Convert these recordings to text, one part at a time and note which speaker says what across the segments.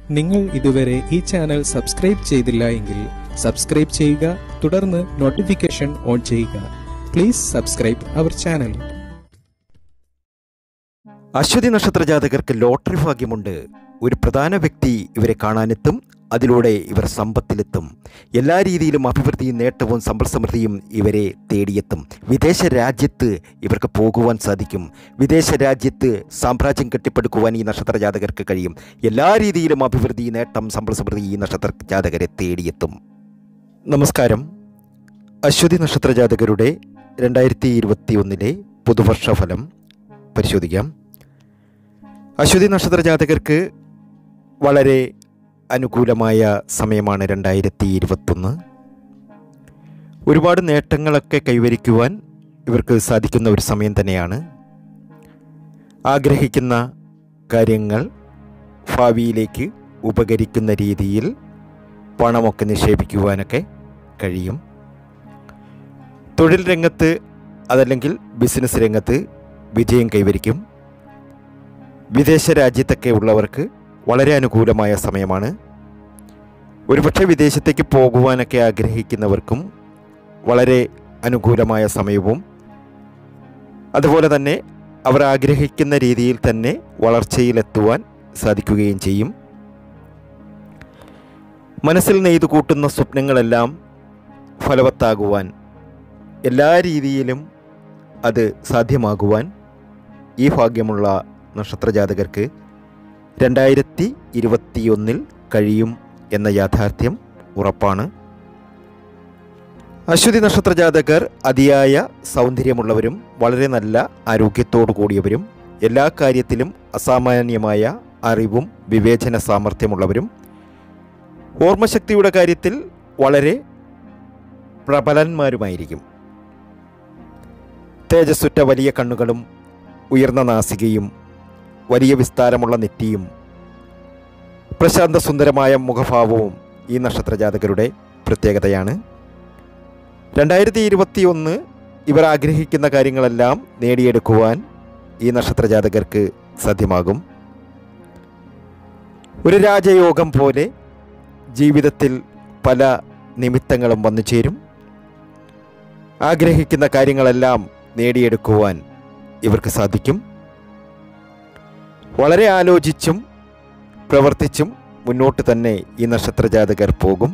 Speaker 1: നിങ്ങൾ ഇതുവരെ ഈ ചാനൽ സബ്സ്ക്രൈബ് ചെയ്തില്ല എങ്കിൽ സബ്സ്ക്രൈബ് ചെയ്യുക തുടർന്ന് നോട്ടിഫിക്കേഷൻ ഓൺ ചെയ്യുക please subscribe our channel
Speaker 2: Aswathi നക്ഷത്ര ജാതകർക്ക് ലോട്ടറി ഭാഗ്യമുണ്ട് ഒരു പ്രധാന വ്യക്തി ഇവരെ കാണാനെത്തും അതിലൂടെ ഇവർ സമ്പത്തിലെത്തും എല്ലാ രീതിയിലും അഭിവൃദ്ധിയും നേട്ടവും സമ്പൽ സമൃദ്ധിയും ഇവരെ തേടിയെത്തും വിദേശ രാജ്യത്ത് ഇവർക്ക് പോകുവാൻ സാധിക്കും വിദേശ രാജ്യത്ത് സാമ്രാജ്യം കെട്ടിപ്പടുക്കുവാൻ ഈ നക്ഷത്ര ജാതകർക്ക് കഴിയും എല്ലാ രീതിയിലും അഭിവൃദ്ധി നേട്ടം സമ്പൽ സമൃദ്ധി ഈ നക്ഷത്ര ജാതകരെ തേടിയെത്തും നമസ്കാരം അശ്വതി നക്ഷത്ര ജാതകരുടെ രണ്ടായിരത്തി ഇരുപത്തി ഒന്നിലെ പുതുവർഷ ഫലം പരിശോധിക്കാം അശ്വതി നക്ഷത്ര ജാതകർക്ക് വളരെ അനുകൂലമായ സമയമാണ് രണ്ടായിരത്തി ഇരുപത്തൊന്ന് ഒരുപാട് നേട്ടങ്ങളൊക്കെ കൈവരിക്കുവാൻ ഇവർക്ക് സാധിക്കുന്ന ഒരു സമയം തന്നെയാണ് ആഗ്രഹിക്കുന്ന കാര്യങ്ങൾ ഭാവിയിലേക്ക് ഉപകരിക്കുന്ന രീതിയിൽ പണമൊക്കെ നിക്ഷേപിക്കുവാനൊക്കെ കഴിയും തൊഴിൽ രംഗത്ത് അതല്ലെങ്കിൽ ബിസിനസ് രംഗത്ത് വിജയം കൈവരിക്കും വിദേശ രാജ്യത്തൊക്കെ ഉള്ളവർക്ക് വളരെ അനുകൂലമായ സമയമാണ് ഒരുപക്ഷെ വിദേശത്തേക്ക് പോകുവാനൊക്കെ ആഗ്രഹിക്കുന്നവർക്കും വളരെ അനുകൂലമായ സമയവും അതുപോലെ തന്നെ അവർ ആഗ്രഹിക്കുന്ന രീതിയിൽ തന്നെ വളർച്ചയിലെത്തുവാൻ സാധിക്കുകയും ചെയ്യും മനസ്സിൽ നെയ്തു കൂട്ടുന്ന സ്വപ്നങ്ങളെല്ലാം ഫലവത്താകുവാൻ എല്ലാ രീതിയിലും അത് സാധ്യമാകുവാൻ ഈ ഭാഗ്യമുള്ള നക്ഷത്രജാതകർക്ക് രണ്ടായിരത്തി ഇരുപത്തിയൊന്നിൽ കഴിയും എന്ന യാഥാർത്ഥ്യം ഉറപ്പാണ് അശ്വതി നക്ഷത്രജാതകർ അതിയായ സൗന്ദര്യമുള്ളവരും വളരെ നല്ല ആരോഗ്യത്തോടു കൂടിയവരും എല്ലാ കാര്യത്തിലും അസാമാന്യമായ അറിവും വിവേചന സാമർഥ്യമുള്ളവരും ഓർമ്മശക്തിയുടെ കാര്യത്തിൽ വളരെ പ്രബലന്മാരുമായിരിക്കും തേജസ്സുറ്റ വലിയ കണ്ണുകളും ഉയർന്ന നാസികയും വലിയ വിസ്താരമുള്ള നെറ്റിയും പ്രശാന്ത സുന്ദരമായ മുഖഭാവവും ഈ നക്ഷത്രജാതകരുടെ പ്രത്യേകതയാണ് രണ്ടായിരത്തി ഇരുപത്തി ഒന്ന് ഇവർ ആഗ്രഹിക്കുന്ന കാര്യങ്ങളെല്ലാം നേടിയെടുക്കുവാൻ ഈ നക്ഷത്രജാതകർക്ക് സാധ്യമാകും ഒരു രാജയോഗം പോലെ ജീവിതത്തിൽ പല നിമിത്തങ്ങളും വന്നു ചേരും ആഗ്രഹിക്കുന്ന കാര്യങ്ങളെല്ലാം നേടിയെടുക്കുവാൻ ഇവർക്ക് സാധിക്കും വളരെ ആലോചിച്ചും പ്രവർത്തിച്ചും മുന്നോട്ട് തന്നെ ഈ നക്ഷത്രജാതകർ പോകും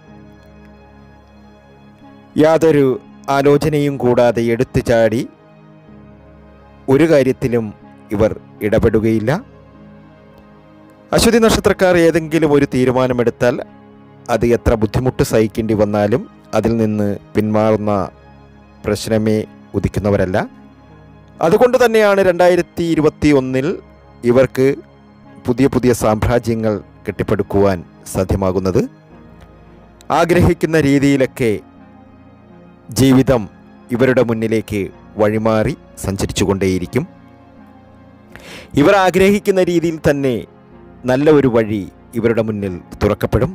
Speaker 2: യാതൊരു ആലോചനയും കൂടാതെ എടുത്തു ചാടി ഒരു കാര്യത്തിലും ഇവർ ഇടപെടുകയില്ല അശ്വതി നക്ഷത്രക്കാർ ഏതെങ്കിലും ഒരു തീരുമാനമെടുത്താൽ അത് എത്ര ബുദ്ധിമുട്ട് സഹിക്കേണ്ടി വന്നാലും അതിൽ നിന്ന് പിന്മാറുന്ന പ്രശ്നമേ ഉദിക്കുന്നവരല്ല അതുകൊണ്ട് തന്നെയാണ് രണ്ടായിരത്തി ഇരുപത്തി ഒന്നിൽ ഇവർക്ക് പുതിയ പുതിയ സാമ്രാജ്യങ്ങൾ കെട്ടിപ്പടുക്കുവാൻ സാധ്യമാകുന്നത് ആഗ്രഹിക്കുന്ന രീതിയിലൊക്കെ ജീവിതം ഇവരുടെ മുന്നിലേക്ക് വഴിമാറി സഞ്ചരിച്ചുകൊണ്ടേയിരിക്കും ഇവർ ആഗ്രഹിക്കുന്ന രീതിയിൽ തന്നെ നല്ല ഒരു വഴി ഇവരുടെ മുന്നിൽ തുറക്കപ്പെടും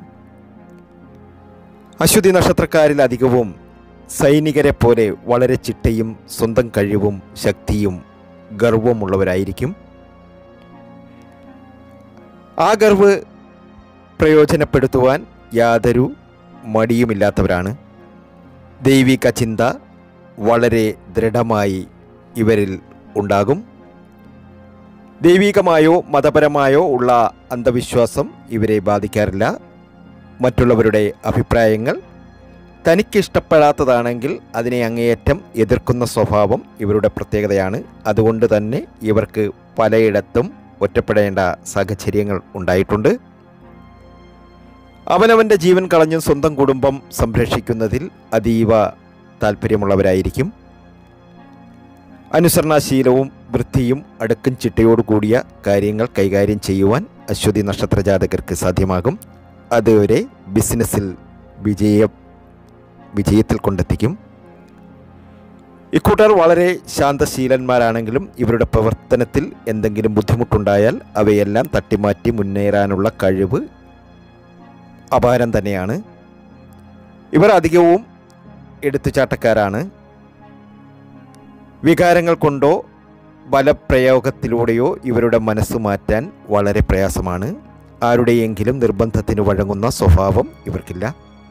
Speaker 2: അശ്വതി നക്ഷത്രക്കാരിൽ അധികവും സൈനികരെ പോലെ വളരെ ചിട്ടയും സ്വന്തം കഴിവും ശക്തിയും ഗർവമുള്ളവരായിരിക്കും ആ ഗർവ് പ്രയോജനപ്പെടുത്തുവാൻ യാതൊരു മടിയുമില്ലാത്തവരാണ് ദൈവിക ചിന്ത വളരെ ദൃഢമായി ഇവരിൽ ഉണ്ടാകും ദൈവികമായോ മതപരമായോ ഉള്ള അന്ധവിശ്വാസം ഇവരെ ബാധിക്കാറില്ല മറ്റുള്ളവരുടെ അഭിപ്രായങ്ങൾ തനിക്കിഷ്ടപ്പെടാത്തതാണെങ്കിൽ അതിനെ അങ്ങേയറ്റം എതിർക്കുന്ന സ്വഭാവം ഇവരുടെ പ്രത്യേകതയാണ് അതുകൊണ്ട് തന്നെ ഇവർക്ക് പലയിടത്തും ഒറ്റപ്പെടേണ്ട സാഹചര്യങ്ങൾ ഉണ്ടായിട്ടുണ്ട് അവനവൻ്റെ ജീവൻ കളഞ്ഞും സ്വന്തം കുടുംബം സംരക്ഷിക്കുന്നതിൽ അതീവ താല്പര്യമുള്ളവരായിരിക്കും അനുസരണാശീലവും വൃത്തിയും അടുക്കും ചിട്ടയോടു കൂടിയ കാര്യങ്ങൾ കൈകാര്യം ചെയ്യുവാൻ അശ്വതി നക്ഷത്ര ജാതകർക്ക് സാധ്യമാകും അതുവരെ ബിസിനസ്സിൽ വിജയം വിജയത്തിൽ കൊണ്ടെത്തിക്കും ഇക്കൂട്ടർ വളരെ ശാന്തശീലന്മാരാണെങ്കിലും ഇവരുടെ പ്രവർത്തനത്തിൽ എന്തെങ്കിലും ബുദ്ധിമുട്ടുണ്ടായാൽ അവയെല്ലാം തട്ടിമാറ്റി മുന്നേറാനുള്ള കഴിവ് അപാരം തന്നെയാണ് ഇവർ അധികവും എടുത്തുചാട്ടക്കാരാണ് വികാരങ്ങൾ കൊണ്ടോ ബലപ്രയോഗത്തിലൂടെയോ ഇവരുടെ മനസ്സ് മാറ്റാൻ വളരെ പ്രയാസമാണ് ആരുടെയെങ്കിലും നിർബന്ധത്തിന് വഴങ്ങുന്ന സ്വഭാവം ഇവർക്കില്ല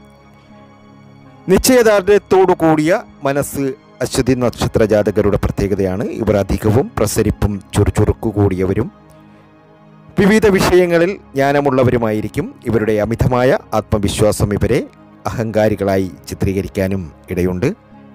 Speaker 2: നിശ്ചയദാർഢ്യത്തോടു കൂടിയ മനസ്സ് അശ്വതി നക്ഷത്ര ജാതകരുടെ പ്രത്യേകതയാണ് ഇവർ അധികവും പ്രസരിപ്പും ചുറുചുറുക്കു കൂടിയവരും വിവിധ വിഷയങ്ങളിൽ ജ്ഞാനമുള്ളവരുമായിരിക്കും ഇവരുടെ അമിതമായ ആത്മവിശ്വാസം ഇവരെ അഹങ്കാരികളായി ചിത്രീകരിക്കാനും ഇടയുണ്ട്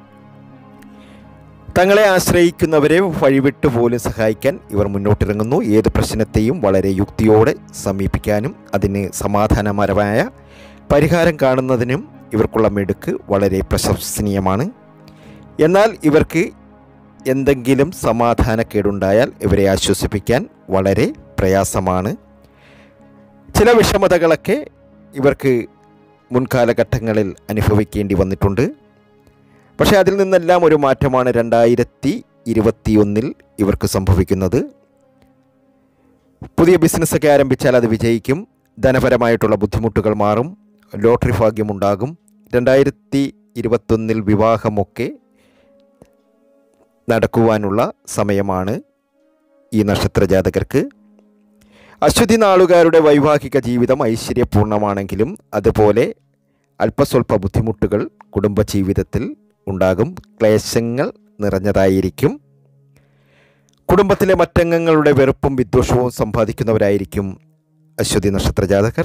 Speaker 2: തങ്ങളെ ആശ്രയിക്കുന്നവരെ വഴിവിട്ട് പോലും സഹായിക്കാൻ ഇവർ മുന്നോട്ടിറങ്ങുന്നു ഏത് പ്രശ്നത്തെയും വളരെ യുക്തിയോടെ സമീപിക്കാനും അതിന് സമാധാനപരമായ പരിഹാരം കാണുന്നതിനും ഇവർക്കുള്ള മിടുക്ക് വളരെ പ്രശംസനീയമാണ് എന്നാൽ ഇവർക്ക് എന്തെങ്കിലും സമാധാനക്കേടുണ്ടായാൽ ഇവരെ ആശ്വസിപ്പിക്കാൻ വളരെ പ്രയാസമാണ് ചില വിഷമതകളൊക്കെ ഇവർക്ക് മുൻകാലഘട്ടങ്ങളിൽ അനുഭവിക്കേണ്ടി വന്നിട്ടുണ്ട് പക്ഷേ അതിൽ നിന്നെല്ലാം ഒരു മാറ്റമാണ് രണ്ടായിരത്തി ഇരുപത്തിയൊന്നിൽ ഇവർക്ക് സംഭവിക്കുന്നത് പുതിയ ബിസിനസ്സൊക്കെ ആരംഭിച്ചാൽ അത് വിജയിക്കും ധനപരമായിട്ടുള്ള ബുദ്ധിമുട്ടുകൾ മാറും ലോട്ടറി ഭാഗ്യമുണ്ടാകും രണ്ടായിരത്തി ഇരുപത്തൊന്നിൽ വിവാഹമൊക്കെ നടക്കുവാനുള്ള സമയമാണ് ഈ നക്ഷത്ര ജാതകർക്ക് അശ്വതി നാളുകാരുടെ വൈവാഹിക ജീവിതം ഐശ്വര്യപൂർണ്ണമാണെങ്കിലും അതുപോലെ അല്പസ്വല്പ ബുദ്ധിമുട്ടുകൾ കുടുംബജീവിതത്തിൽ ഉണ്ടാകും ക്ലേശങ്ങൾ നിറഞ്ഞതായിരിക്കും കുടുംബത്തിലെ മറ്റംഗങ്ങളുടെ വെറുപ്പും വിദ്വേഷവും സമ്പാദിക്കുന്നവരായിരിക്കും അശ്വതി നക്ഷത്ര ജാതകർ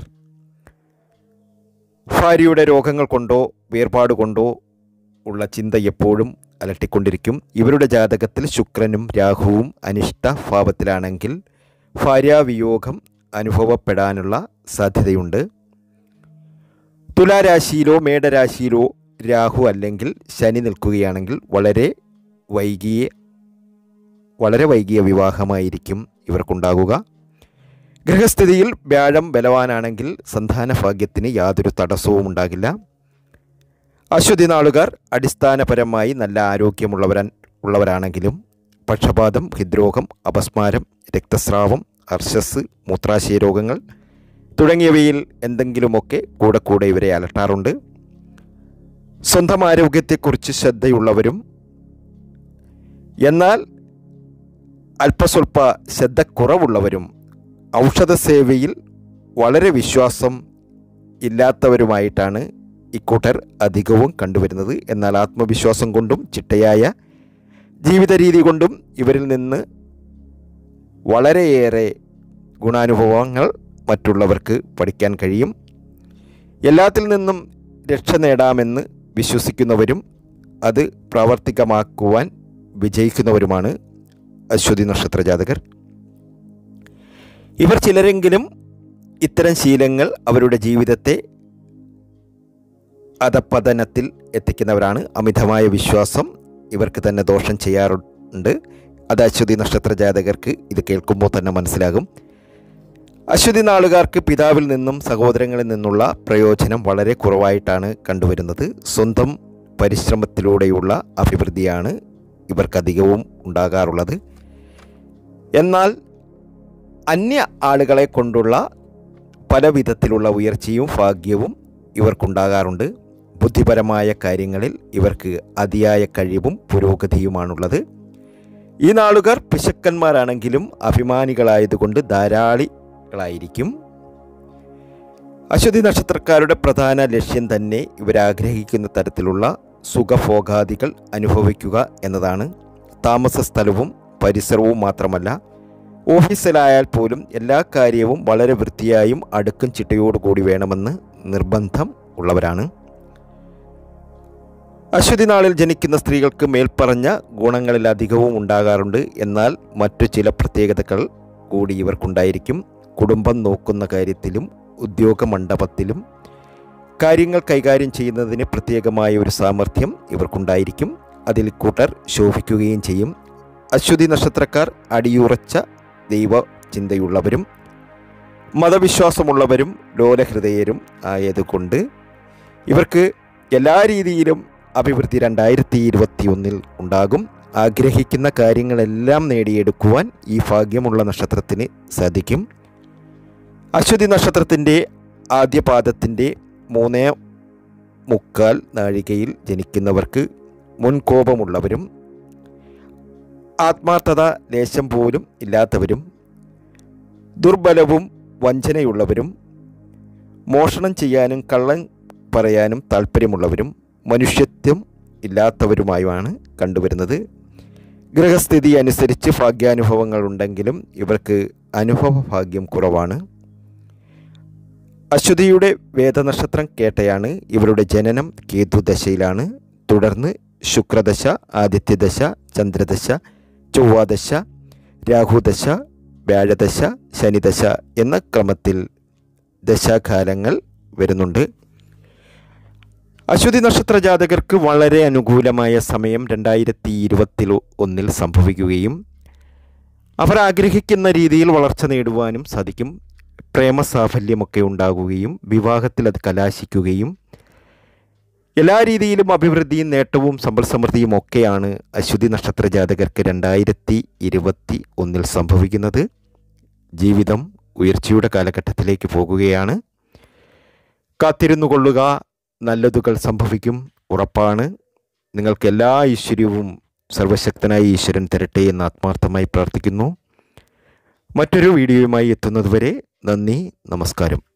Speaker 2: ഭാര്യയുടെ രോഗങ്ങൾ കൊണ്ടോ വേർപാട് കൊണ്ടോ ഉള്ള ചിന്ത എപ്പോഴും അലട്ടിക്കൊണ്ടിരിക്കും ഇവരുടെ ജാതകത്തിൽ ശുക്രനും രാഹുവും അനിഷ്ട ഭാവത്തിലാണെങ്കിൽ ഭാര്യാവിയോഗം അനുഭവപ്പെടാനുള്ള സാധ്യതയുണ്ട് തുലാരാശിയിലോ മേടരാശിയിലോ രാഹു അല്ലെങ്കിൽ ശനി നിൽക്കുകയാണെങ്കിൽ വളരെ വൈകിയ വളരെ വൈകിയ വിവാഹമായിരിക്കും ഇവർക്കുണ്ടാകുക ഗൃഹസ്ഥിതിയിൽ വ്യാഴം ബലവാനാണെങ്കിൽ സന്താന ഭാഗ്യത്തിന് യാതൊരു തടസ്സവും ഉണ്ടാകില്ല അശ്വതി നാളുകാർ അടിസ്ഥാനപരമായി നല്ല ആരോഗ്യമുള്ളവരാൻ ഉള്ളവരാണെങ്കിലും പക്ഷപാതം ഹൃദ്രോഗം അപസ്മാരം രക്തസ്രാവം അർശസ് മൂത്രാശയ രോഗങ്ങൾ തുടങ്ങിയവയിൽ എന്തെങ്കിലുമൊക്കെ കൂടെ കൂടെ ഇവരെ അലട്ടാറുണ്ട് സ്വന്തം ആരോഗ്യത്തെക്കുറിച്ച് ശ്രദ്ധയുള്ളവരും എന്നാൽ അല്പസ്വല്പ ശ്രദ്ധക്കുറവുള്ളവരും ഔഷധ സേവയിൽ വളരെ വിശ്വാസം ഇല്ലാത്തവരുമായിട്ടാണ് ഇക്കൂട്ടർ അധികവും കണ്ടുവരുന്നത് എന്നാൽ ആത്മവിശ്വാസം കൊണ്ടും ചിട്ടയായ ജീവിത രീതി കൊണ്ടും ഇവരിൽ നിന്ന് വളരെയേറെ ഗുണാനുഭവങ്ങൾ മറ്റുള്ളവർക്ക് പഠിക്കാൻ കഴിയും എല്ലാത്തിൽ നിന്നും രക്ഷ നേടാമെന്ന് വിശ്വസിക്കുന്നവരും അത് പ്രാവർത്തികമാക്കുവാൻ വിജയിക്കുന്നവരുമാണ് അശ്വതി നക്ഷത്ര ജാതകർ ഇവർ ചിലരെങ്കിലും ഇത്തരം ശീലങ്ങൾ അവരുടെ ജീവിതത്തെ അധപ്പതനത്തിൽ എത്തിക്കുന്നവരാണ് അമിതമായ വിശ്വാസം ഇവർക്ക് തന്നെ ദോഷം ചെയ്യാറുണ്ട് അത് അശ്വതി നക്ഷത്ര ജാതകർക്ക് ഇത് കേൾക്കുമ്പോൾ തന്നെ മനസ്സിലാകും അശ്വതി നാളുകാർക്ക് പിതാവിൽ നിന്നും സഹോദരങ്ങളിൽ നിന്നുള്ള പ്രയോജനം വളരെ കുറവായിട്ടാണ് കണ്ടുവരുന്നത് സ്വന്തം പരിശ്രമത്തിലൂടെയുള്ള അഭിവൃദ്ധിയാണ് ഇവർക്കധികവും ഉണ്ടാകാറുള്ളത് എന്നാൽ അന്യ ആളുകളെ കൊണ്ടുള്ള പല വിധത്തിലുള്ള ഉയർച്ചയും ഭാഗ്യവും ഇവർക്കുണ്ടാകാറുണ്ട് ബുദ്ധിപരമായ കാര്യങ്ങളിൽ ഇവർക്ക് അതിയായ കഴിവും പുരോഗതിയുമാണുള്ളത് ഈ നാളുകാർ പിശക്കന്മാരാണെങ്കിലും അഭിമാനികളായതുകൊണ്ട് ധാരാളികളായിരിക്കും അശ്വതി നക്ഷത്രക്കാരുടെ പ്രധാന ലക്ഷ്യം തന്നെ ഇവരാഗ്രഹിക്കുന്ന തരത്തിലുള്ള സുഖഭോഗാദികൾ അനുഭവിക്കുക എന്നതാണ് താമസ സ്ഥലവും പരിസരവും മാത്രമല്ല ഓഫീസിലായാൽ പോലും എല്ലാ കാര്യവും വളരെ വൃത്തിയായും അടുക്കും ചിട്ടയോടുകൂടി വേണമെന്ന് നിർബന്ധം ഉള്ളവരാണ് അശ്വതി നാളിൽ ജനിക്കുന്ന സ്ത്രീകൾക്ക് മേൽപ്പറഞ്ഞ ഗുണങ്ങളിൽ അധികവും ഉണ്ടാകാറുണ്ട് എന്നാൽ മറ്റു ചില പ്രത്യേകതകൾ കൂടി ഇവർക്കുണ്ടായിരിക്കും കുടുംബം നോക്കുന്ന കാര്യത്തിലും ഉദ്യോഗ മണ്ഡപത്തിലും കാര്യങ്ങൾ കൈകാര്യം ചെയ്യുന്നതിന് പ്രത്യേകമായ ഒരു സാമർഥ്യം ഇവർക്കുണ്ടായിരിക്കും അതിൽ കൂട്ടർ ശോഭിക്കുകയും ചെയ്യും അശ്വതി നക്ഷത്രക്കാർ അടിയുറച്ച ദൈവ ചിന്തയുള്ളവരും മതവിശ്വാസമുള്ളവരും ലോലഹൃദയരും ആയതുകൊണ്ട് ഇവർക്ക് എല്ലാ രീതിയിലും അഭിവൃദ്ധി രണ്ടായിരത്തി ഇരുപത്തി ഒന്നിൽ ഉണ്ടാകും ആഗ്രഹിക്കുന്ന കാര്യങ്ങളെല്ലാം നേടിയെടുക്കുവാൻ ഈ ഭാഗ്യമുള്ള നക്ഷത്രത്തിന് സാധിക്കും അശ്വതി നക്ഷത്രത്തിൻ്റെ ആദ്യ പാദത്തിൻ്റെ മൂന്നേ മുക്കാൽ നാഴികയിൽ ജനിക്കുന്നവർക്ക് മുൻകോപമുള്ളവരും ആത്മാർത്ഥത ലേശം പോലും ഇല്ലാത്തവരും ദുർബലവും വഞ്ചനയുള്ളവരും മോഷണം ചെയ്യാനും കള്ളൻ പറയാനും താല്പര്യമുള്ളവരും മനുഷ്യത്വം ഇല്ലാത്തവരുമായുമാണ് കണ്ടുവരുന്നത് ഗ്രഹസ്ഥിതി അനുസരിച്ച് ഭാഗ്യാനുഭവങ്ങൾ ഉണ്ടെങ്കിലും ഇവർക്ക് അനുഭവ ഭാഗ്യം കുറവാണ് അശ്വതിയുടെ വേദനക്ഷത്രം കേട്ടയാണ് ഇവരുടെ ജനനം കേതുദശയിലാണ് തുടർന്ന് ശുക്രദശ ആദിത്യദശ ചന്ദ്രദശ ചൊവ്വാദശ രാഹുദശ വ്യാഴദശ ശനിദശ എന്ന ക്രമത്തിൽ ദശാകാലങ്ങൾ വരുന്നുണ്ട് അശ്വതി നക്ഷത്ര ജാതകർക്ക് വളരെ അനുകൂലമായ സമയം രണ്ടായിരത്തി ഇരുപത്തി ഒന്നിൽ സംഭവിക്കുകയും അവർ ആഗ്രഹിക്കുന്ന രീതിയിൽ വളർച്ച നേടുവാനും സാധിക്കും പ്രേമസാഫല്യമൊക്കെ ഉണ്ടാകുകയും വിവാഹത്തിൽ അത് കലാശിക്കുകയും എല്ലാ രീതിയിലും അഭിവൃദ്ധിയും നേട്ടവും സമ്പൽ സമൃദ്ധിയും ഒക്കെയാണ് അശ്വതി നക്ഷത്ര ജാതകർക്ക് രണ്ടായിരത്തി ഇരുപത്തി ഒന്നിൽ സംഭവിക്കുന്നത് ജീവിതം ഉയർച്ചയുടെ കാലഘട്ടത്തിലേക്ക് പോകുകയാണ് കാത്തിരുന്നു കൊള്ളുക നല്ലതുകൾ സംഭവിക്കും ഉറപ്പാണ് നിങ്ങൾക്ക് എല്ലാ ഐശ്വര്യവും സർവശക്തനായ ഈശ്വരൻ തരട്ടെ എന്ന് ആത്മാർത്ഥമായി പ്രാർത്ഥിക്കുന്നു മറ്റൊരു വീഡിയോയുമായി എത്തുന്നതുവരെ നന്ദി നമസ്കാരം